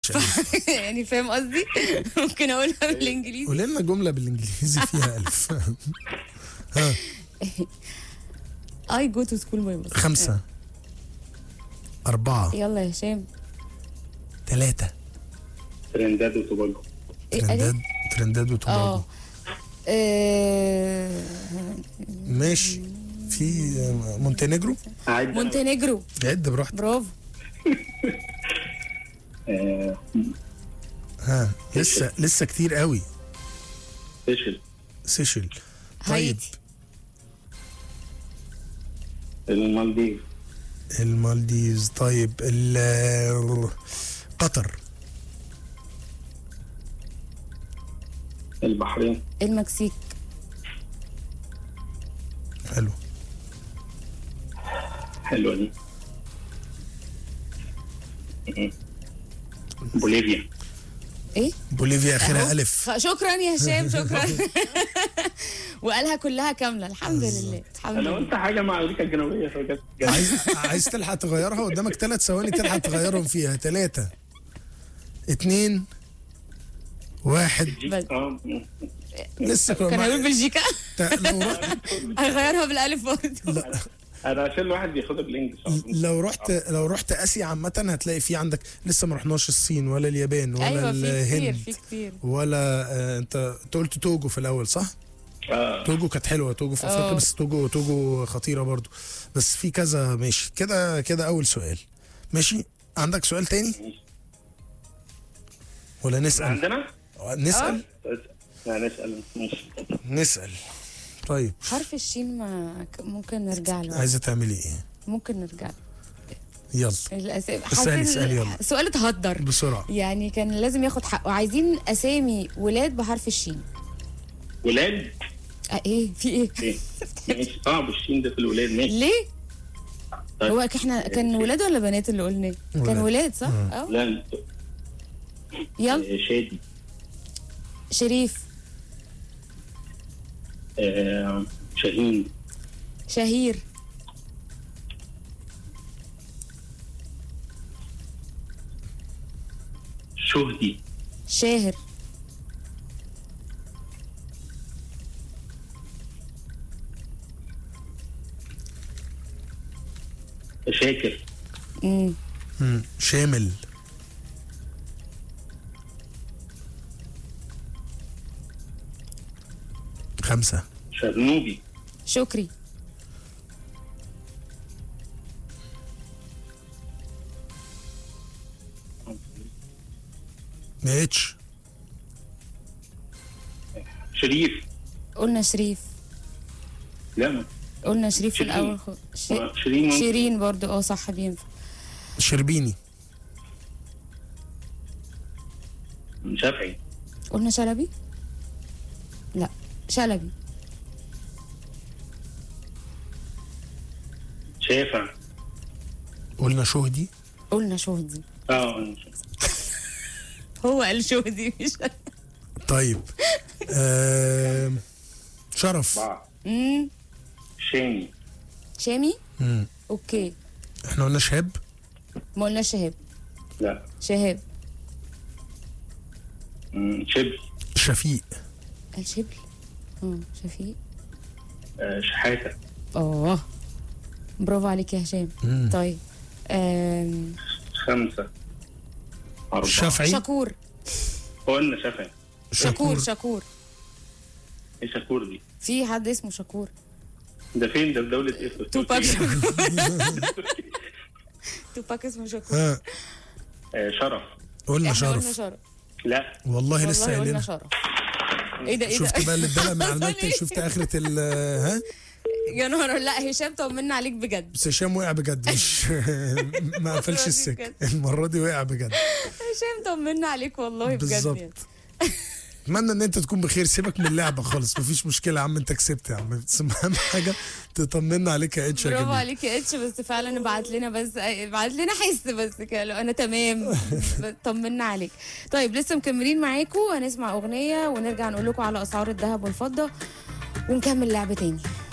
مش ألف يعني فاهم قصدي ممكن اقولها بالانجليزي قول لنا جملة بالإنجليزي فيها ألف ها اي جو تو سكول باي باص خمسة أربعة يلا يا هشام ثلاثة ترندات وتوباجو إيه، ترندات ألف؟ ترندات وتوباجو اه آه، ماشي في مونتينيجرو عادي مونتينيجرو عد براحتك برافو آه، ها لسه لسه كتير قوي فشل سيشل طيب هايتي المالديف المالديز طيب ال- قطر البحرين المكسيك حلو حلوة دي بوليفيا ايه بوليفيا اخرها أهو. الف خ- شكرا يا هشام شكرا وقالها كلها كامله الحمد لله الحمد انا لله قلت حاجة مع امريكا الجنوبية فجت جت. عايز عايز تلحق تغيرها قدامك ثلاث ثواني تلحق تغيرهم فيها ثلاثة اتنين واحد بس. اه لسه كنا كان هيقول مع- بلجيكا تا- لو رحت هيغيرها بالالف برضه انا عشان الواحد بياخدها بالانجلش على طول. لو رحت لو رحت اسيا عامة هتلاقي في عندك لسه ما رحناش الصين ولا اليابان ولا ايوه في كتير الهند في كتير ولا آه انت انت قلت توجو في الاول صح؟ اه توجو كانت حلوه توجو في اه. افريقيا بس توجو توجو خطيره برضو بس في كذا ماشي كده كده اول سؤال ماشي عندك سؤال تاني ولا نسال عندنا نسال لا نسأل ماشي نسال طيب حرف الشين ما ك- ممكن نرجع له عايزه تعملي ايه ممكن نرجع له يلا الأسامي اسألي، اسألي يلا. سؤال اتهدر بسرعه يعني كان لازم ياخد حقه عايزين اسامي ولاد بحرف الشين ولاد آه ايه في ايه ايه ماشي صعب الشين ده في الولاد ماشي ليه طيب. هو احنا كان ولاد ولا بنات اللي قلناه كان ولاد. ولاد صح اه لا انت- يلا آه، شادي شريف آه، شاهين شهير شهدي شاهر شاكر امم مم. شامل خمسة شرنوبي شكري ما اتش شريف قلنا شريف لا ما قلنا شريف في شيرين. الاول خ... ش... آه، شيرين ممكن. شيرين برضو اه صح بينفع شربيني شافعي قلنا شلبي لا شلبي شافع قلنا شهدي قلنا شهدي اه هو قال شهدي مش طيب آه شرف أربعة امم شامي شامي مم. اوكي احنا قلنا شهاب ما قلنا شهاب لا شهاب مم، شبل شفيق قال شبل اه شفيق آه، شحاتة اه برافو عليك يا هشام مم. طيب آم... خمسة أربعة شافعي شكور قلنا شافعي شكور شكور شكور ايه شاكور دي في حد اسمه شكور ده فين ده في دولة ايه في توباك تركيا؟ شكور توباك اسمه شكور ها آه، شرف قلنا احنا قلنا شرف شرف لا والله لسه والله قلنا قايلين شرف ايه ده ايه ده شفت بقى اللي ادالها معلومات شفت اخرة ال ها يا نهار لا هشام طمنا عليك بجد بس هشام وقع بجد مش ما قفلش السكة المرة دي وقع بجد هشام طمنا عليك والله بجد بالظبط. يعني. اتمنى ان انت تكون بخير سيبك من اللعبة خالص مفيش مشكلة يا عم انت كسبت يا عم بس اهم حاجة تطمنا عليك يا اتش يا برافو جميل عليك يا اتش بس فعلا ابعت لنا بس ابعت لنا حس بس كده لو انا تمام طمنا عليك طيب لسه مكملين معاكم هنسمع اغنيه ونرجع نقول لكم على اسعار الذهب والفضه ونكمل لعبه تاني